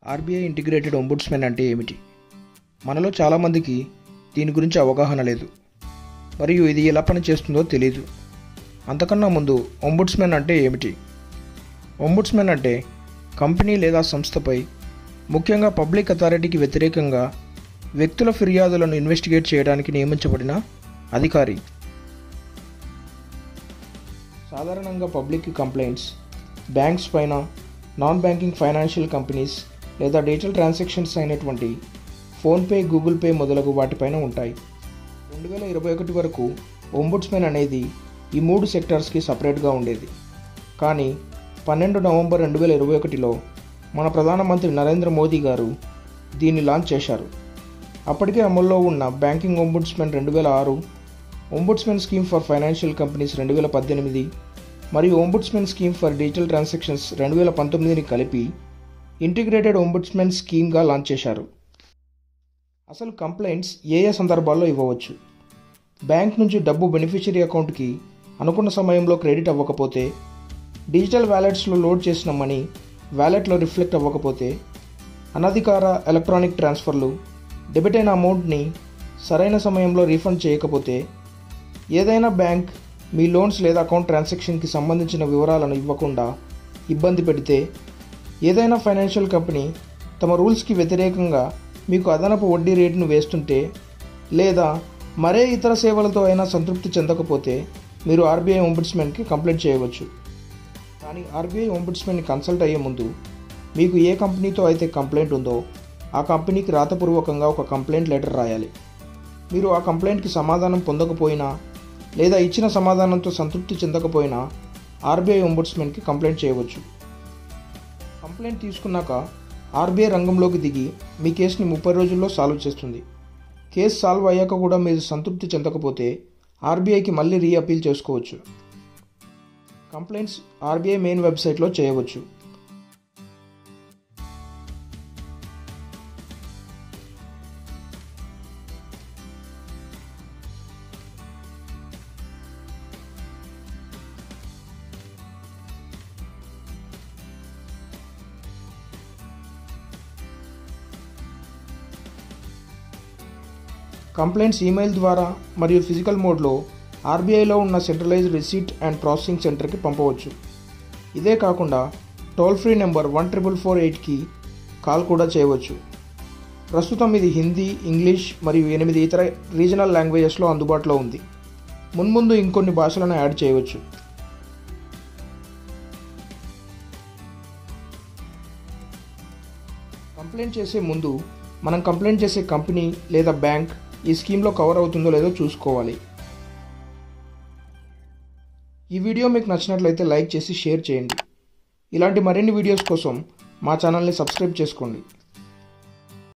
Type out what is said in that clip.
RBI integrated ombudsmen అంటే ఏమిటి మనలో చాలామందికి దీని గురించి అవగాహన లేదు మరియు ఇది ఎలా పనిచేస్తుందో తెలియదు అంతకన్నా ముందు ఒంబుడ్స్మెన్ అంటే ఏమిటి ఒంబుడ్స్మెన్ అంటే కంపెనీ లేదా సంస్థపై ముఖ్యంగా పబ్లిక్ అథారిటీకి వ్యతిరేకంగా వ్యక్తుల ఫిర్యాదులను ఇన్వెస్టిగేట్ చేయడానికి నియమించబడిన అధికారి సాధారణంగా పబ్లిక్ కంప్లైంట్స్ బ్యాంక్స్ పైన నాన్ బ్యాంకింగ్ ఫైనాన్షియల్ కంపెనీస్ లేదా డిజిటల్ ట్రాన్సాక్షన్స్ అయినటువంటి ఫోన్పే గూగుల్ పే మొదలగు వాటిపైన ఉంటాయి రెండు వేల ఇరవై ఒకటి వరకు ఒంబుడ్స్మెన్ అనేది ఈ మూడు సెక్టార్స్కి సపరేట్గా ఉండేది కానీ పన్నెండు నవంబర్ రెండు వేల ఇరవై ఒకటిలో మన ప్రధానమంత్రి నరేంద్ర మోదీ గారు దీన్ని లాంచ్ చేశారు అప్పటికే అమల్లో ఉన్న బ్యాంకింగ్ ఒంబుడ్స్మెన్ రెండు వేల ఆరు ombudsman scheme for financial companies రెండు వేల పద్దెనిమిది మరియు ombudsman scheme for digital transactions రెండు వేల పంతొమ్మిదిని కలిపి ఇంటిగ్రేటెడ్ ఒంబుడ్స్మెన్ స్కీమ్గా లాంచ్ చేశారు అసలు కంప్లైంట్స్ ఏ ఏ సందర్భాల్లో ఇవ్వవచ్చు బ్యాంక్ నుంచి డబ్బు బెనిఫిషరీ అకౌంట్కి అనుకున్న సమయంలో క్రెడిట్ అవ్వకపోతే డిజిటల్ వ్యాలెట్స్లో లోడ్ చేసిన మనీ వ్యాలెట్లో రిఫ్లెక్ట్ అవ్వకపోతే అనధికార ఎలక్ట్రానిక్ ట్రాన్స్ఫర్లు డెబిట్ అయిన అమౌంట్ని సరైన సమయంలో రీఫండ్ చేయకపోతే ఏదైనా బ్యాంక్ మీ లోన్స్ లేదా అకౌంట్ ట్రాన్సాక్షన్కి సంబంధించిన వివరాలను ఇవ్వకుండా ఇబ్బంది పెడితే ఏదైనా ఫైనాన్షియల్ కంపెనీ తమ రూల్స్కి వ్యతిరేకంగా మీకు అదనపు వడ్డీ రేటును వేస్తుంటే లేదా మరే ఇతర సేవలతో అయినా సంతృప్తి చెందకపోతే మీరు ఆర్బీఐ ఒంబుడ్స్మెన్కి కంప్లైంట్ చేయవచ్చు కానీ ఆర్బీఐ ఒంబుడ్స్మెన్ని కన్సల్ట్ అయ్యే ముందు మీకు ఏ కంపెనీతో అయితే కంప్లైంట్ ఉందో ఆ కంపెనీకి రాతపూర్వకంగా ఒక కంప్లైంట్ లెటర్ రాయాలి మీరు ఆ కంప్లైంట్కి సమాధానం పొందకపోయినా లేదా ఇచ్చిన సమాధానంతో సంతృప్తి చెందకపోయినా ఆర్బీఐ ఒంబుడ్స్మెన్కి కంప్లైంట్ చేయవచ్చు కంప్లైంట్ తీసుకున్నాక ఆర్బీఐ రంగంలోకి దిగి మీ కేసుని ముప్పై రోజుల్లో సాల్వ్ చేస్తుంది కేసు సాల్వ్ అయ్యాక కూడా మీరు సంతృప్తి చెందకపోతే ఆర్బీఐకి మళ్ళీ రీ అపీల్ చేసుకోవచ్చు కంప్లైంట్స్ ఆర్బీఐ మెయిన్ వెబ్సైట్లో చేయవచ్చు కంప్లైంట్స్ ఈమెయిల్ ద్వారా మరియు ఫిజికల్ మోడ్లో ఆర్బీఐలో ఉన్న సెంట్రలైజ్డ్ రిసీట్ అండ్ ప్రాసెసింగ్ సెంటర్కి పంపవచ్చు ఇదే కాకుండా toll free number one triple four ఎయిట్కి కాల్ కూడా చేయవచ్చు ప్రస్తుతం ఇది హిందీ ఇంగ్లీష్ మరియు ఎనిమిది ఇతర రీజనల్ లాంగ్వేజెస్లో అందుబాటులో ఉంది మున్ముందు ఇంకొన్ని భాషలను యాడ్ చేయవచ్చు కంప్లైంట్ చేసే ముందు మనం కంప్లైంట్ చేసే కంపెనీ లేదా బ్యాంక్ ఈ స్కీమ్లో కవర్ అవుతుందో లేదో చూసుకోవాలి ఈ వీడియో మీకు నచ్చినట్లయితే లైక్ చేసి షేర్ చేయండి ఇలాంటి మరిన్ని వీడియోస్ కోసం మా ఛానల్ని సబ్స్క్రైబ్ చేసుకోండి